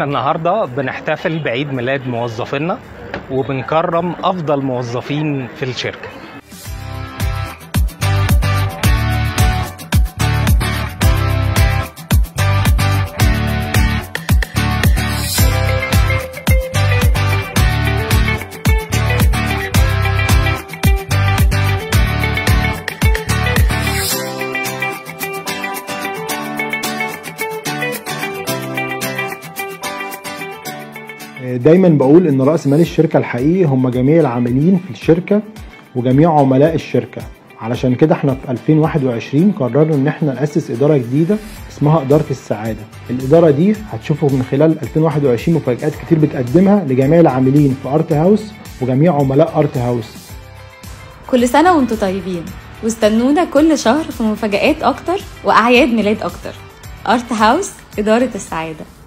النهارده بنحتفل بعيد ميلاد موظفينا وبنكرم افضل موظفين في الشركه دايما بقول ان راس مال الشركه الحقيقي هم جميع العاملين في الشركه وجميع عملاء الشركه علشان كده احنا في 2021 قررنا ان احنا ناسس اداره جديده اسمها اداره السعاده الاداره دي هتشوفوا من خلال 2021 مفاجات كتير بتقدمها لجميع العاملين في ارت هاوس وجميع عملاء ارت هاوس كل سنة وانتم طيبين واستنونا كل شهر في مفاجآت أكتر وأعياد ميلاد أكتر أرت هاوس إدارة السعادة